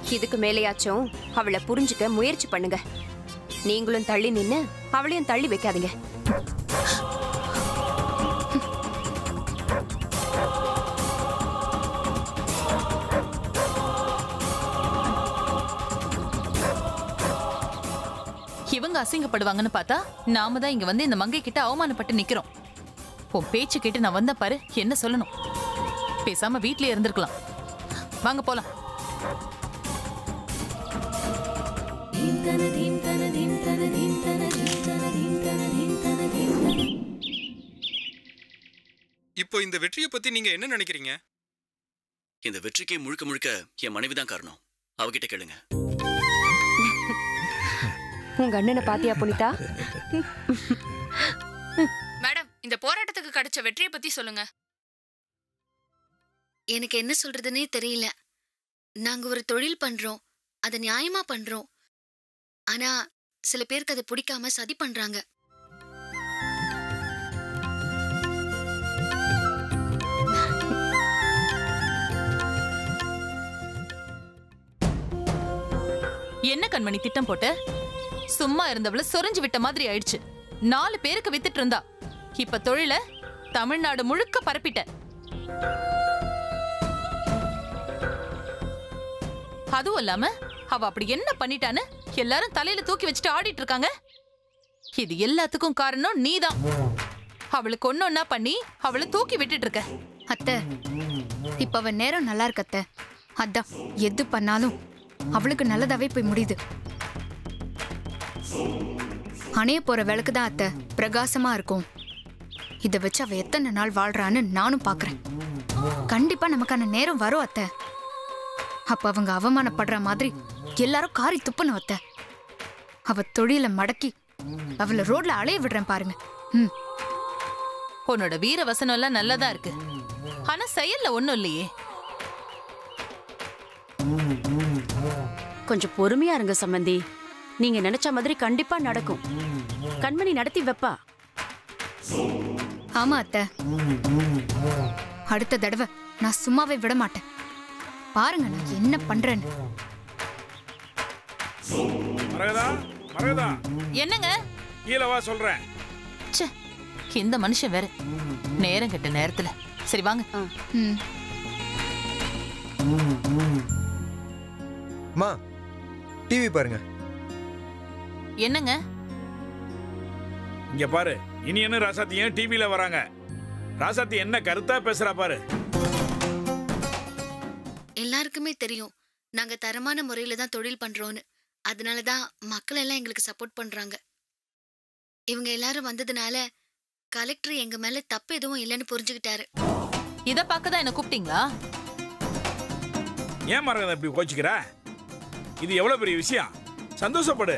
இதுக்கு மேலேயாச்சும் அவளை புரிஞ்சுக்க முயற்சி பண்ணுங்க நீங்களும் தள்ளி நின்னு அவளையும் தள்ளி வைக்காதீங்க இவங்க அசிங்கப்படுவாங்கன்னு பார்த்தா நாம தான் இங்க வந்து இந்த மங்கை கிட்ட அவமானப்பட்டு நிக்கிறோம் உன் பேச்சு கேட்டு நான் வந்த பாரு என்ன சொல்லணும் பேசாம வீட்லயே இருந்திருக்கலாம் வாங்க போலாம் இப்போ இந்த வெற்றியை பத்தி நீங்க என்ன நினைக்கிறீங்க இந்த வெற்றிக்கு முழுக்க முழுக்க என் மனைவி தான் காரணம் அவகிட்ட கேளுங்க உங்க அண்ணனை பாத்தியா புனிதா மேடம் இந்த போராட்டத்துக்கு கிடைச்ச வெற்றியை பத்தி சொல்லுங்க எனக்கு என்ன சொல்றதுன்னே தெரியல நாங்க ஒரு தொழில் பண்றோம் அதை நியாயமா பண்றோம் ஆனா சில பேருக்கு அது பிடிக்காம சதி பண்றாங்க என்ன கண்மணி திட்டம் போட்ட சும்மா இருந்தவள சொரிஞ்சு விட்ட மாதிரி ஆயிடுச்சு நாலு பேருக்கு வித்துட்டு இருந்தா இப்ப தொழில தமிழ்நாடு முழுக்க பரப்பிட்ட அதுவும் இல்லாம அவ அப்படி என்ன பண்ணிட்டான்னு எல்லாரும் தலையில தூக்கி வச்சுட்டு ஆடிட்டு இருக்காங்க இது எல்லாத்துக்கும் காரணம் நீதான் அவளுக்கு ஒன்னொன்னா பண்ணி அவளை தூக்கி விட்டுட்டு இருக்க அத்தை இப்ப அவ நேரம் நல்லா இருக்கு அத்தை அதான் எது பண்ணாலும் அவளுக்கு நல்லதாவே போய் முடியுது அணைய போற விளக்கு தான் அத்தை பிரகாசமா இருக்கும் இத வச்சு அவ எத்தனை நாள் வாழ்றான்னு நானும் பாக்குறேன் கண்டிப்பா நமக்கான நேரம் வரும் அத்தை அப்ப அவங்க அவமானப்படுற மாதிரி எல்லாரும் காரி துப்பணும் அத்தை அவ தொழில மடக்கி அவளை ரோட்ல அலைய விடுறேன் பாருங்க ம் உன்னோட வீர வசனம் எல்லாம் நல்லதா இருக்கு ஆனா செயல்ல ஒண்ணும் இல்லையே கொஞ்சம் பொறுமையா இருங்க சம்பந்தி நீங்க நினைச்ச மாதிரி கண்டிப்பா நடக்கும் கண்மணி நடத்தி வைப்பா ஆமா அத்தை அடுத்த தடவை நான் சும்மாவே விட மாட்டேன் பாருங்க நான் என்ன பண்றேன்னு மரகதா மரகதா என்னங்க கீழே வா சொல்றேன் ச்சே இந்த மனுஷன் வேற நேரம் கெட்ட நேரத்துல சரி வாங்க ம் அம்மா டிவி பாருங்க என்னங்க இங்க பாரு இனி என்ன ராசாத்தி ஏன் டிவில வராங்க ராசாத்தி என்ன கருத்தா பேசுறா பாரு எல்லாருக்குமே தெரியும் நாங்க தரமான முறையில தான் தொழில் பண்றோம்னு அதனால தான் மக்கள் எல்லாம் எங்களுக்கு சப்போர்ட் பண்றாங்க இவங்க எல்லாரும் வந்ததுனால கலெக்டர் எங்க மேல தப்பு எதுவும் இல்லைன்னு புரிஞ்சுக்கிட்டாரு இத பார்க்க தான் என்ன கூப்பிட்டீங்களா ஏன் மரகதா இப்படி கோச்சிக்கிற இது எவ்வளவு பெரிய விஷயம் சந்தோஷப்படு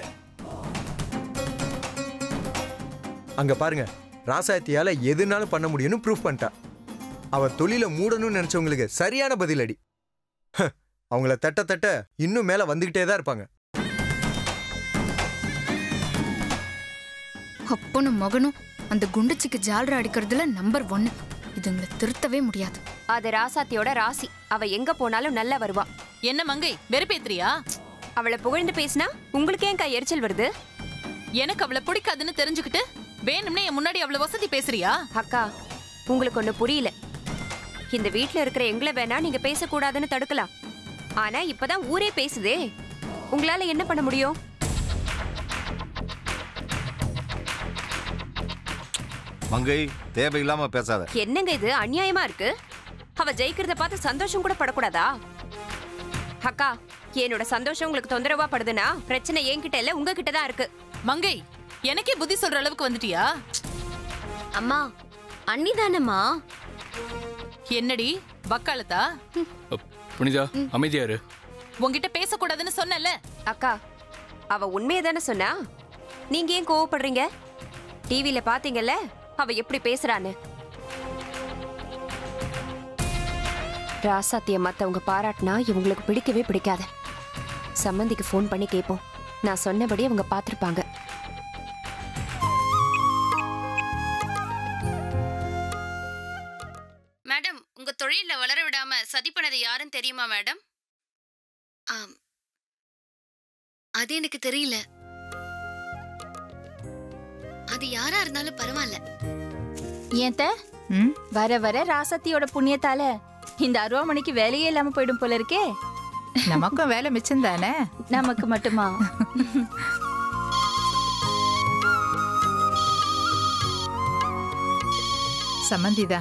அங்க பாருங்க ராசாத்தியால எதுனாலும் பண்ண முடியும்னு ப்ரூஃப் பண்ணிட்டா அவ தொழில மூடணும்னு நினைச்சவங்களுக்கு சரியான பதிலடி ஹ, அவங்கள தட்ட தட்ட இன்னும் மேல வந்துகிட்டே தான் இருப்பாங்க அப்பனும் மகனும் அந்த குண்டுச்சிக்கு ஜால்ரா அடிக்கிறதுல நம்பர் ஒன்னு இதுங்களை திருத்தவே முடியாது அது ராசாத்தியோட ராசி அவ எங்க போனாலும் நல்லா வருவா என்ன மங்கை வெறுப்பேத்திரியா அவளை புகழ்ந்து பேசினா உங்களுக்கு ஏன் கை எரிச்சல் வருது எனக்கு அவளை பிடிக்காதுன்னு தெரிஞ்சுக்கிட்டு வேணும்னே என் முன்னாடி அவ்வளவு வசதி பேசுறியா அக்கா உங்களுக்கு ஒண்ணு புரியல இந்த வீட்ல இருக்கிற எங்களை வேணா நீங்க பேசக்கூடாதுன்னு தடுக்கலாம் ஆனா இப்பதான் ஊரே பேசுதே உங்களால என்ன பண்ண முடியும் மங்கை தேவையில்லாம பேசாத என்னங்க இது அநியாயமா இருக்கு அவ ஜெயிக்கிறத பார்த்து சந்தோஷம் கூட படக்கூடாதா அக்கா என்னோட சந்தோஷம் உங்களுக்கு தொந்தரவா படுதுன்னா பிரச்சனை என்கிட்ட இல்ல உங்ககிட்ட தான் இருக்கு மங்கை எனக்கே புத்தி சொல்ற அளவுக்கு வந்துட்டியா அம்மா அண்ணிதானம்மா என்னடி வக்காலத்தா புனிதா அமைதியாரு உன்கிட்ட பேசக்கூடாதுன்னு சொன்னல அக்கா அவ உண்மையை தானே சொன்னா நீங்க ஏன் கோவப்படுறீங்க டிவில பாத்தீங்கல்ல அவ எப்படி பேசுறான்னு ராசாத்திய மத்தவங்க பாராட்டினா இவங்களுக்கு பிடிக்கவே பிடிக்காது சம்மந்திக்கு ஃபோன் பண்ணி கேட்போம் நான் சொன்னபடி அவங்க பார்த்திருப்பாங்க மேடம் உங்க தொழில வளர விடாம சதி பண்ணது யாருன்னு தெரியுமா மேடம் ஆம், அது எனக்கு தெரியல அது யாரா இருந்தாலும் பரவாயில்ல ஏன்ட்ட வர வர ராசத்தியோட புண்ணியத்தால இந்த அருவாமணிக்கு வேலையே இல்லாம போயிடும் போல இருக்கே நமக்கும் வேலை மிச்சம் தானே நமக்கு மட்டுமா சம்மந்திதா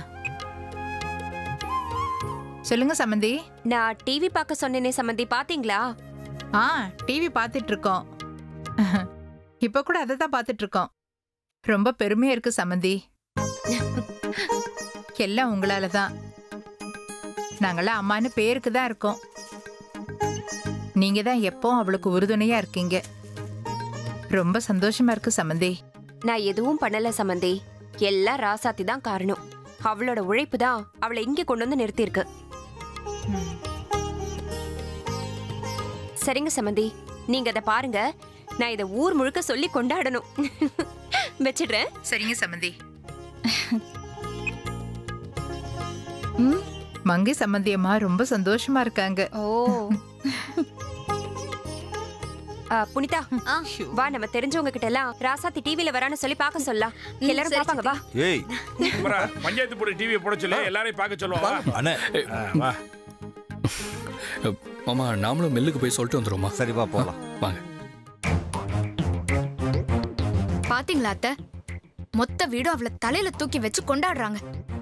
சொல்லுங்க சம்மந்தி நான் டிவி பார்க்க சொன்னேனே சம்மந்தி பாத்தீங்களா ஆ டிவி பார்த்துட்டு இருக்கோம் இப்ப கூட அதை தான் பார்த்துட்டு இருக்கோம் ரொம்ப பெருமையா இருக்கு சம்மந்தி எல்லாம் உங்களால தான் நாங்களாம் அம்மான்னு பேருக்கு தான் இருக்கோம் நீங்க தான் எப்போ அவளுக்கு உறுதுணையா இருக்கீங்க ரொம்ப சந்தோஷமா இருக்கு சம்மந்தி நான் எதுவும் பண்ணல சம்மந்தி எல்லாம் ராசாத்தி தான் காரணம் அவளோட உழைப்பு தான் அவளை இங்க கொண்டு வந்து நிறுத்தியிருக்கு சரிங்க சம்மந்தி நீங்க அதை பாருங்க நான் இதை ஊர் முழுக்க சொல்லி கொண்டாடணும் வச்சிடுறேன் சரிங்க சம்மந்தி மங்கை சம்மந்தி அம்மா ரொம்ப சந்தோஷமா இருக்காங்க ஓ ஆ, புனிதா வா நம்ம தெரிஞ்சவங்க கிட்ட எல்லாம் ராசாத்தி டிவில வரான்னு சொல்லி பார்க்க சொல்லலாம் எல்லாரும் பாப்பாங்க வா ஏய் குமரா, பஞ்சாயத்து போட டிவியை போட சொல்லு எல்லாரையும் பார்க்க சொல்லுவா வா. அண்ணே ஆ, வா மாமா நாமளும் மில்லுக்கு போய் சொல்லிட்டு வந்துருவோமா சரிப்பா போலாம் வாங்க பாத்தீங்களா அத்தை மொத்த வீடும் அவளை தலையில தூக்கி வச்சு கொண்டாடுறாங்க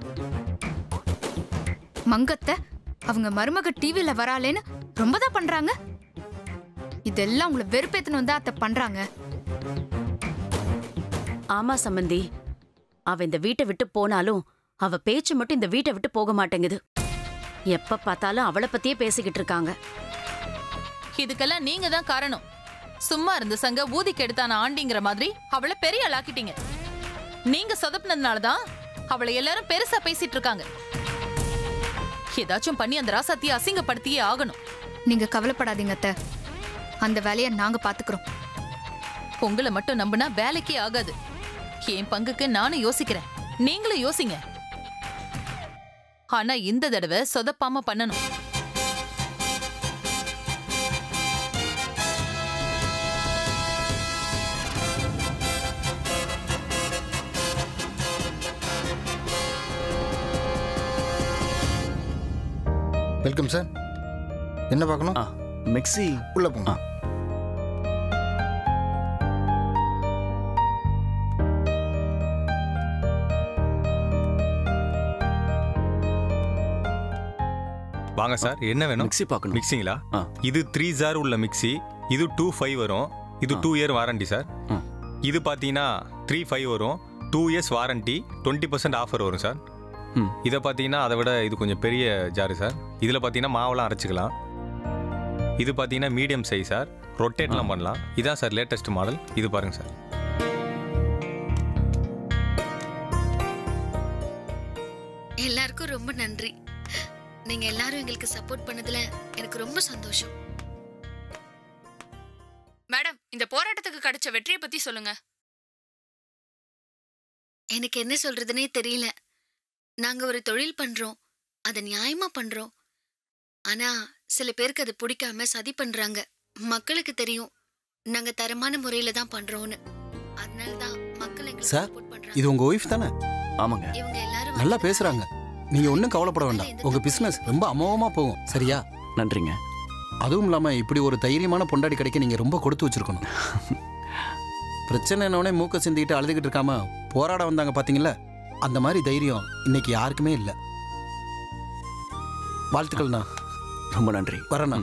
மங்கத்தை அவங்க மருமக டிவில வராளேன்னு ரொம்ப தான் பண்றாங்க இதெல்லாம் உங்களை வெறுப்பேத்தணும் தான் அத்தை பண்றாங்க ஆமா சம்பந்தி அவ இந்த வீட்டை விட்டு போனாலும் அவ பேச்சு மட்டும் இந்த வீட்டை விட்டு போக மாட்டேங்குது எப்ப பார்த்தாலும் அவளை பத்தியே பேசிக்கிட்டு இருக்காங்க இதுக்கெல்லாம் நீங்க தான் காரணம் சும்மா இருந்த சங்க ஊதி கெடுத்தான ஆண்டிங்கிற மாதிரி அவளை பெரிய ஆளாக்கிட்டீங்க நீங்க சொதப்பினதுனால தான் அவளை எல்லாரும் பெருசா பேசிட்டு இருக்காங்க ஏதாச்சும் பண்ணி அந்த ராசாத்தியை அசிங்கப்படுத்தியே ஆகணும் நீங்க கவலைப்படாதீங்க அத்தை அந்த வேலையை நாங்க பாத்துக்கிறோம் உங்களை மட்டும் நம்பினா வேலைக்கே ஆகாது என் பங்குக்கு நானும் யோசிக்கிறேன் நீங்களும் யோசிங்க ஆனா இந்த தடவை சொதப்பாம பண்ணணும் வெல்கம் சார் என்ன பார்க்கணும் மிக்ஸி உள்ள போங்க வாங்க சார் என்ன வேணும் மிக்ஸி பார்க்கணும் மிக்சிங்களா இது த்ரீ ஜார் உள்ள மிக்ஸி இது டூ ஃபைவ் வரும் இது டூ இயர் வாரண்டி சார் இது பார்த்தீங்கன்னா த்ரீ ஃபைவ் வரும் two years warranty twenty percent offer வரும் சார் இதை பார்த்தீங்கன்னா அதை விட இது கொஞ்சம் பெரிய ஜாரு சார் இதில் பார்த்தீங்கன்னா மாவெல்லாம் அரைச்சிக்கலாம் இது பார்த்தீங்கன்னா மீடியம் சைஸ் சார் ரொட்டேட்லாம் பண்ணலாம் இதான் சார் லேட்டஸ்ட் மாடல் இது பாருங்க சார் எல்லாருக்கும் ரொம்ப நன்றி நீங்க எல்லாரும் எங்களுக்கு சப்போர்ட் பண்ணதுல எனக்கு ரொம்ப சந்தோஷம் மேடம் இந்த போராட்டத்துக்கு கிடைச்ச வெற்றியை பத்தி சொல்லுங்க எனக்கு என்ன சொல்றதுனே தெரியல நாங்க ஒரு தொழில் பண்றோம் அதை நியாயமா பண்றோம் ஆனா சில பேருக்கு அது பிடிக்காம சதி பண்றாங்க மக்களுக்கு தெரியும் நாங்க தரமான முறையில தான் பண்றோம்னு அதனாலதான் மக்கள் எங்களுக்கு சார் support பண்றாங்க. இது உங்க ஒய்ஃப் தானே ஆமாங்க இவங்க எல்லாரும் நல்லா பேசுறாங்க நீங்க ஒன்றும் கவலைப்பட வேண்டாம் உங்க பிசினஸ் ரொம்ப அமோகமா போகும் சரியா நன்றிங்க அதுவும் இல்லாம இப்படி ஒரு தைரியமான பொண்டாடி கிடைக்க நீங்க ரொம்ப கொடுத்து வச்சிருக்கணும் பிரச்சனை என்னவனே மூக்க சிந்திக்கிட்டு அழுதுகிட்டு இருக்காம போராட வந்தாங்க பாத்தீங்களா அந்த மாதிரி தைரியம் இன்னைக்கு யாருக்குமே இல்லை வாழ்த்துக்கள்ண்ணா ரொம்ப நன்றி வரேண்ணா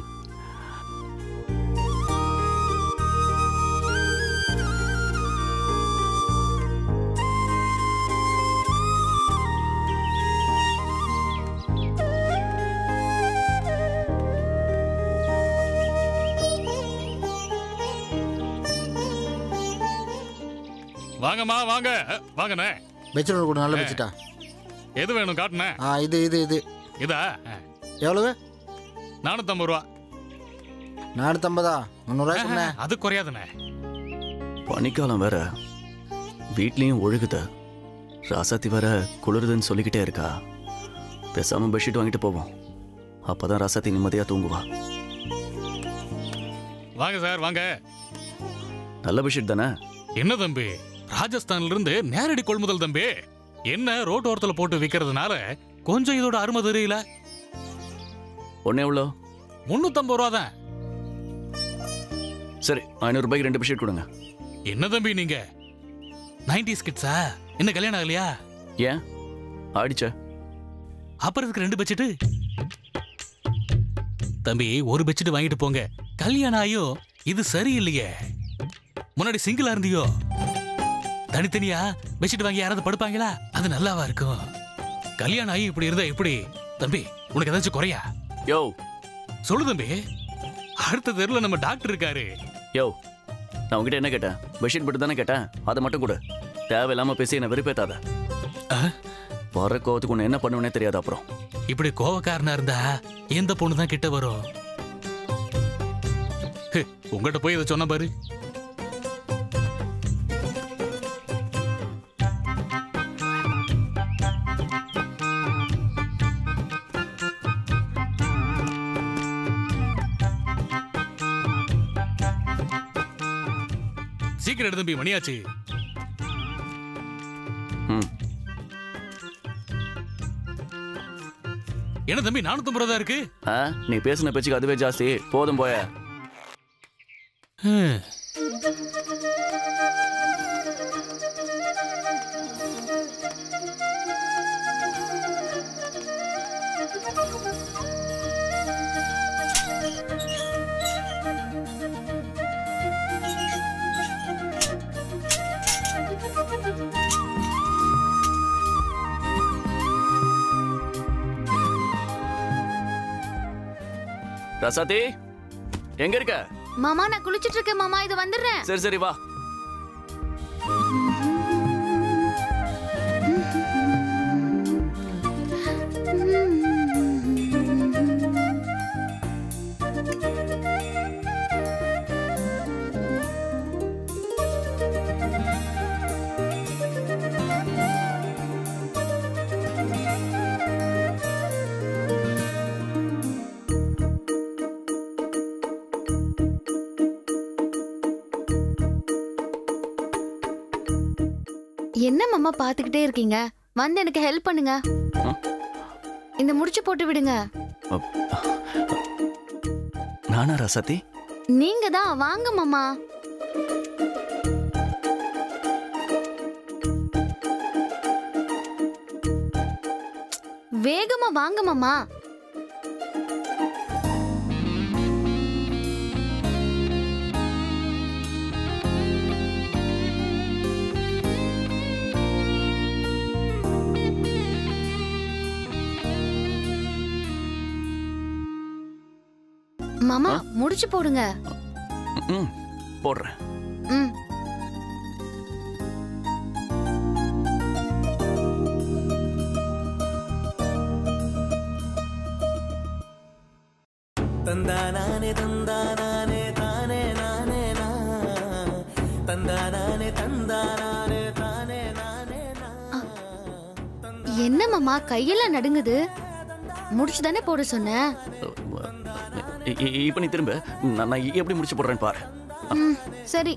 வாங்கம்மா வாங்க அஹ், வாங்கண்ணே வெச்சிடணும் கூட நல்லா வச்சுட்டா எது வேணும் காட்டுனே ஆ இது இது இது இதா எவ்வளவு நானூத்தம்பது ரூபா நானூத்தம்பதா முந்நூறுவா சொன்னேன் அது குறையாதுண்ணே பனிக்காலம் வேற வீட்லயும் ஒழுகுது ராசாத்தி வேற குளிருதுன்னு சொல்லிக்கிட்டே இருக்கா பேசாம பெட்ஷீட் வாங்கிட்டு போவோம் அப்பதான் ராசாத்தி நிம்மதியா தூங்குவா வாங்க சார் வாங்க நல்ல பெட்ஷீட் தானே என்ன தம்பி ராஜஸ்தான்ல இருந்து நேரடி கொள்முதல் தம்பி என்ன ரோட்டோரத்துல போட்டு விக்கிறதுனால கொஞ்சம் இதோட அருமை தெரியல ஒன்னே எவ்வளோ முன்னூத்தம்பது ரூபா தான் சரி ஐநூறு ரூபாய்க்கு ரெண்டு பெட்ஷீட் கொடுங்க என்ன தம்பி நீங்க நைன்டிஸ் கிட்ஸா என்ன கல்யாணம் ஆகலையா ஏன் ஆடிச்சா அப்புறம் இதுக்கு ரெண்டு பெட்ஷீட்டு தம்பி ஒரு பெட்ஷீட் வாங்கிட்டு போங்க கல்யாணம் ஆகியும் இது சரியில்லையே முன்னாடி சிங்கிளா இருந்தியோ தனித்தனியா பெட்ஷீட் வாங்கி யாராவது படுப்பாங்களா அது நல்லாவா இருக்கும் கல்யாணம் ஆகி இப்படி இருந்தா எப்படி தம்பி உனக்கு ஏதாச்சும் குறையா யோ சொல்லு தம்பி அடுத்த தெருல நம்ம டாக்டர் இருக்காரு யோ நான் உங்ககிட்ட என்ன கேட்டேன் பெட்ஷீட் மட்டும் தானே கேட்டேன் அதை மட்டும் கொடு தேவையில்லாம பேசி என்ன வெறுப்பேத்தாத வர கோவத்துக்கு உன்னை என்ன பண்ணுவேனே தெரியாது அப்புறம் இப்படி கோவக்காரனா இருந்தா எந்த பொண்ணு தான் கிட்ட வரும் ஹே, உங்ககிட்ட போய் இதை சொன்ன பாரு சீக்கிரம் எடு தம்பி மணியாச்சு ம் என்ன தம்பி நானூத்தம்பது ரூபா தான் இருக்கு ஆ நீ பேசின பேச்சுக்கு அதுவே ஜாஸ்தி போதும் போய ஹம். ரசாத்தி எங்க இருக்க மாமா நான் குளிச்சிட்டு இருக்கேன் மாமா இது வந்துடுறேன் சரி சரி வா என்ன மாமா பாத்துக்கிட்டே இருக்கீங்க வந்து எனக்கு ஹெல்ப் பண்ணுங்க இந்த முடிச்சு போட்டு விடுங்க நானா ரசாத்தி நீங்க தான் வாங்க மாமா வேகமா வாங்க மாமா மாமா முடிச்சு போடுங்க ம் போடுறேன் ம் ತಂದಾನಾನೆ ತಂದಾನಾನೆ ತಾನೇ ನಾನೇ ನಾ ತಂದಾನಾನೆ ತಂದಾನಾನೆ ತಾನೇ ನಾನೇ ನಾ என்ன மாமா கையெல்லாம் நடுங்குது முடிச்சு தானே போட சொன்னேன் இ- இ- இப்ப நீ திரும்ப நான் நான் எப்படி முடிச்சு போடுறேன்னு பாரு ம், சரி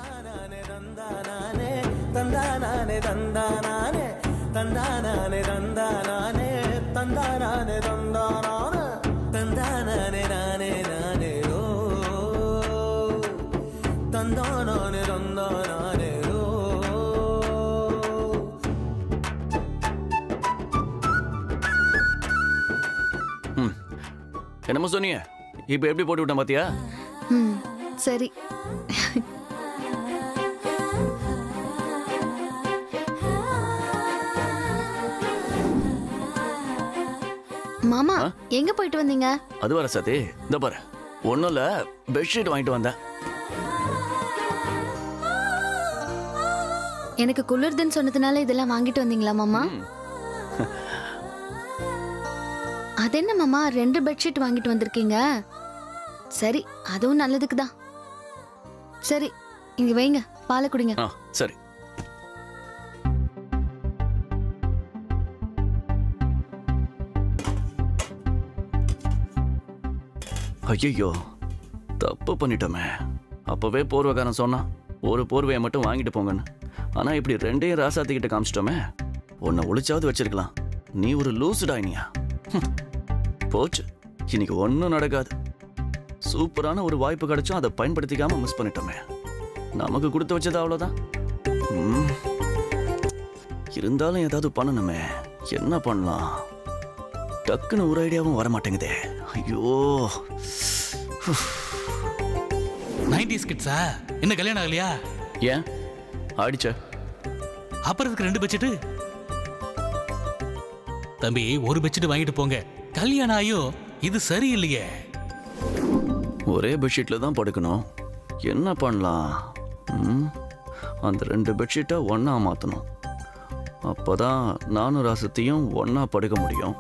ತಂದಾನಾನೆ ತಂದಾನಾನೆ ತಂದಾನಾನೆ ತಂದಾನಾನೆ ತಂದಾನಾನೆ ತಂದಾನಾನೆ ತಂದಾನಾನೆ ನಾನೇ ನಾನೇ ಓ ತಂದಾನಾನೆ ತಂದಾನಾನೆ ಓ ம் என்னமோ சொன்னீங்க இப்ப எப்படி போட்டு விட்டேன் பாத்தியா ம் சரி மாமா எங்க போயிட்டு வந்தீங்க அது வர சதி இந்த பாரு ஒன்றும் இல்லை பெட்ஷீட் வாங்கிட்டு வந்தேன் எனக்கு குளிர்துன்னு சொன்னதுனால இதெல்லாம் வாங்கிட்டு வந்தீங்களா மாமா அது என்ன மாமா ரெண்டு பெட்ஷீட் வாங்கிட்டு வந்திருக்கீங்க சரி அதுவும் நல்லதுக்கு தான் சரி இங்க வைங்க பாலை குடிங்க ஆ சரி ஐயோ தப்பு பண்ணிட்டோமே அப்பவே போர்வகாரன் சொன்னான் ஒரு போர்வையை மட்டும் வாங்கிட்டு போங்கன்னு ஆனா இப்படி ரெண்டையும் ராசாத்தி கிட்ட காமிச்சிட்டோமே உன்னை ஒளிச்சாவது வச்சிருக்கலாம் நீ ஒரு லூசுடா இனியா ஹம். போச்சு இன்னைக்கு ஒன்றும் நடக்காது சூப்பரான ஒரு வாய்ப்பு கிடைச்சும் அதை பயன்படுத்திக்காம மிஸ் பண்ணிட்டோமே நமக்கு கொடுத்து வச்சது அவ்வளோதான் ம். இருந்தாலும் ஏதாவது பண்ணணுமே என்ன பண்ணலாம் டக்குன்னு ஒரு ஐடியாவும் வர மாட்டேங்குதே ஐயோ நைன்டிஸ் கிட்ஸா என்ன கல்யாணம் ஆகலையா ஏன் ஆடிச்ச அப்புறம் இதுக்கு ரெண்டு பெட்ஷீட்டு தம்பி ஒரு பெட்ஷீட் வாங்கிட்டு போங்க கல்யாணம் ஆயும் இது சரியில்லையே ஒரே பெட்ஷீட்ல தான் படுக்கணும் என்ன பண்ணலாம் ம்? அந்த ரெண்டு பெட்ஷீட்டை ஒண்ணா மாற்றணும் அப்போதான் நானும் ராசத்தையும் ஒண்ணா படுக்க முடியும்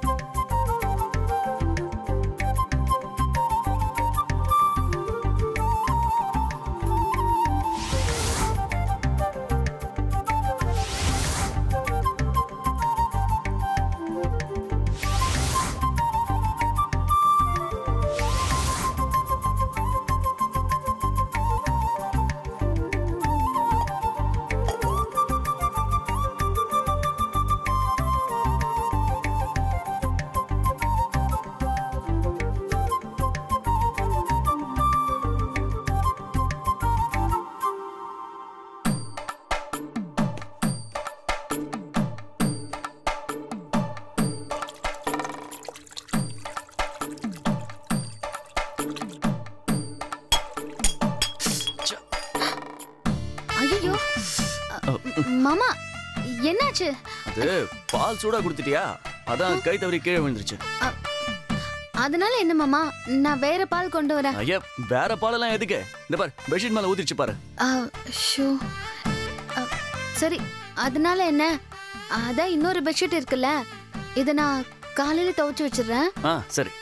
ஐயோ மாமா என்னாச்சு அது பால் சூடா கொடுத்துட்டியா அதான் கை தவறி கீழே விழுந்துருச்சு அதனால என்ன மாமா நான் வேற பால் கொண்டு வரேன் ஐயா வேற பாலெல்லாம் எதுக்கு இந்த பாரு பெட்ஷீட் மேல ஊத்திருச்சு பாரு ஆ, ஷோ ஆ, சரி அதனால என்ன அதான் இன்னொரு பெட்ஷீட் இருக்குல்ல இதை நான் காலையில துவைச்சு வச்சிடுறேன் ஆ சரி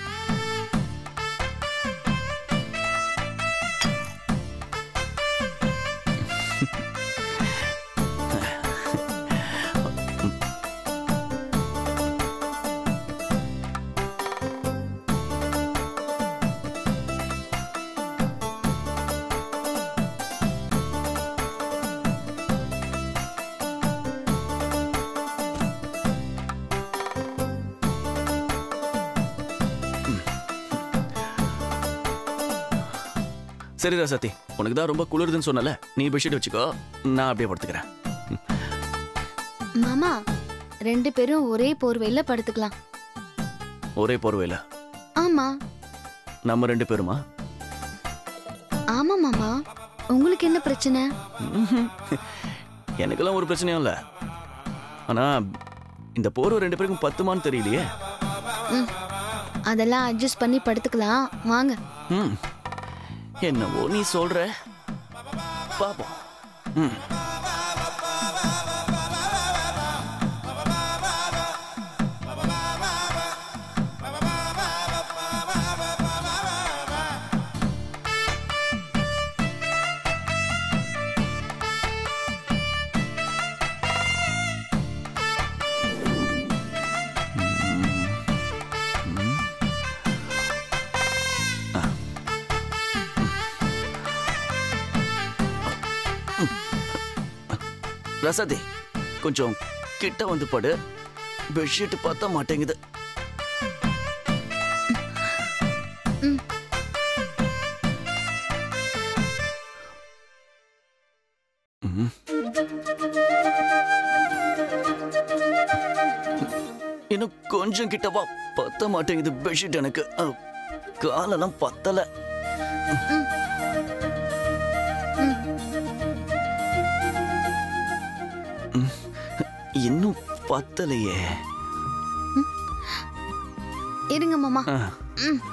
சரி ராசாத்தி உனக்கு தான் ரொம்ப குளிருதுன்னு சொன்னல நீ பெட்ஷீட் வச்சுக்கோ நான் அப்படியே படுத்துக்கிறேன் மாமா ரெண்டு பேரும் ஒரே போர்வையில படுத்துக்கலாம் ஒரே போர்வையில ஆமா நம்ம ரெண்டு பேருமா ஆமா மாமா உங்களுக்கு என்ன பிரச்சனை ம்ஹும். எனக்கெல்லாம் ஒரு பிரச்சனையும் இல்லை ஆனா இந்த போர்வை ரெண்டு பேருக்கும் பத்துமான்னு தெரியலையே ம், அதெல்லாம் அட்ஜஸ்ட் பண்ணி படுத்துக்கலாம் வாங்க ம் என்னவோ நீ சொல்ற பாப்போம் ம் ரசதி கொஞ்சம் கிட்ட வந்து படு பெட்ஷீட் பார்த்தா மாட்டேங்குது ம். இன்னும் கொஞ்சம் கிட்ட வா பத்த மாட்டேங்குது பெட்ஷீட் எனக்கு அஹ், காலெல்லாம் பத்தல ம். இன்னும் பத்தலையே இருங்க மாமா ஆ. ம்